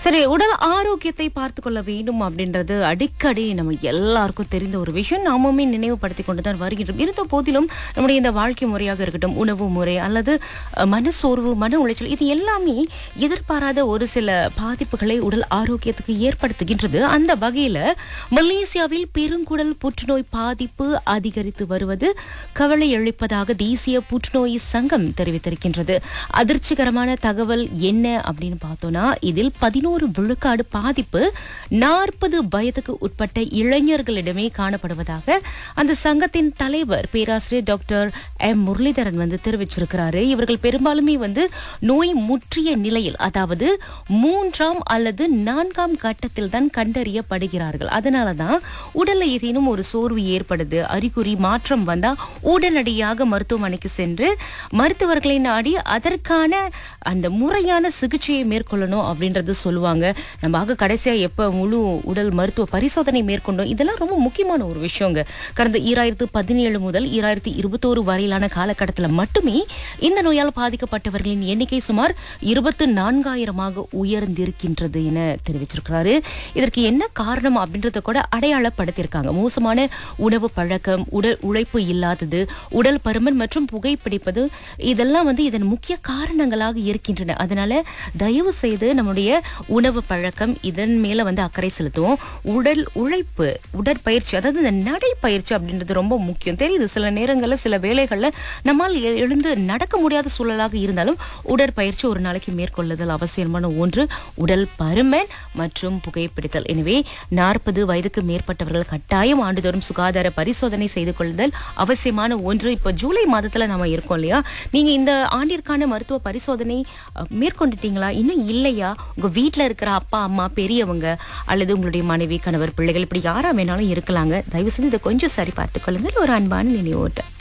சரி உடல் ஆரோக்கியத்தை பார்த்து கொள்ள வேண்டும் அப்படின்றது அடிக்கடி நம்ம எல்லாருக்கும் தெரிந்த ஒரு விஷயம் நாமுமே நினைவுபடுத்தி கொண்டு தான் வருகின்றோம் இருந்த போதிலும் நம்முடைய இந்த வாழ்க்கை முறையாக இருக்கட்டும் உணவு முறை அல்லது அஹ், மனசோர்வு மன உளைச்சல் இது எல்லாமே எதிர்பாராத ஒரு சில பாதிப்புகளை உடல் ஆரோக்கியத்துக்கு ஏற்படுத்துகின்றது அந்த வகையில மலேசியாவில் பெருங்குடல் புற்றுநோய் பாதிப்பு அதிகரித்து வருவது கவலை அளிப்பதாக தேசிய புற்றுநோய் சங்கம் தெரிவித்திருக்கின்றது அதிர்ச்சிகரமான தகவல் என்ன அப்படின்னு பார்த்தோம்னா இதில் பதினோரு விழுக்காடு பாதிப்பு நாற்பது வயதுக்கு உட்பட்ட இளைஞர்களிடமே காணப்படுவதாக அந்த சங்கத்தின் தலைவர் பேராசிரியர் டாக்டர் எம் முரளிதரன் வந்து தெரிவிச்சிருக்கிறாரு இவர்கள் பெரும்பாலுமே வந்து நோய் முற்றிய நிலையில் அதாவது மூன்றாம் அல்லது நான்காம் கட்டத்தில் தான் கண்டறியப்படுகிறார்கள் அதனால தான் உடல்ல ஏதேனும் ஒரு சோர்வு ஏற்படுது அறிகுறி மாற்றம் வந்தா உடனடியாக மருத்துவமனைக்கு சென்று மருத்துவர்களை நாடி அதற்கான அந்த முறையான சிகிச்சையை மேற்கொள்ளணும் அப்படின்றது சொல்லுவாங்க நம்ம ஆக கடைசியா எப்ப முழு உடல் மருத்துவ பரிசோதனை மேற்கொண்டோம் இதெல்லாம் ரொம்ப முக்கியமான ஒரு விஷயங்க கடந்த ஈராயிரத்து பதினேழு முதல் ஈராயிரத்தி இருபத்தோரு வரையிலான காலகட்டத்தில் மட்டுமே இந்த நோயால் பாதிக்கப்பட்டவர்களின் எண்ணிக்கை சுமார் இருபத்து நான்காயிரமாக உயர்ந்திருக்கின்றது என தெரிவிச்சிருக்கிறாரு இதற்கு என்ன காரணம் அப்படின்றத கூட அடையாளப்படுத்தியிருக்காங்க மோசமான உணவு பழக்கம் உடல் உழைப்பு இல்லாதது உடல் பருமன் மற்றும் புகைப்பிடிப்பது இதெல்லாம் வந்து இதன் முக்கிய காரணங்களாக இருக்கின்றன அதனால தயவு செய்து நம்முடைய உணவு பழக்கம் இதன் மேல வந்து அக்கறை செலுத்துவோம் உடல் உழைப்பு உடற்பயிற்சி அதாவது இந்த நடைப்பயிற்சி அப்படின்றது ரொம்ப முக்கியம் தெரியுது சில நேரங்களில் சில வேலைகள்ல நம்மால் எ- எழுந்து நடக்க முடியாத சூழலாக இருந்தாலும் உடற்பயிற்சி ஒரு நாளைக்கு மேற்கொள்ளுதல் அவசியமான ஒன்று உடல் பருமன் மற்றும் புகைப்பிடித்தல் எனவே நாற்பது வயதுக்கு மேற்பட்டவர்கள் கட்டாயம் ஆண்டுதோறும் சுகாதார பரிசோதனை செய்து கொள்ளுதல் அவசியமான ஒன்று இப்போ ஜூலை மாதத்துல நம்ம இருக்கோம் இல்லையா நீங்க இந்த ஆண்டிற்கான மருத்துவ பரிசோதனை அஹ், மேற்கொண்டுட்டீங்களா இன்னும் இல்லையா உங்க வீட்ல இருக்கிற அப்பா அம்மா பெரியவங்க அல்லது உங்களுடைய மனைவி கணவர் பிள்ளைகள் இப்படி யாரா வேணாலும் இருக்கலாங்க தயவு செஞ்சு இதை கொஞ்சம் சரி பார்த்துக் கொள்ளுங்கள் ஒரு அன்பான நினைவூட்டம்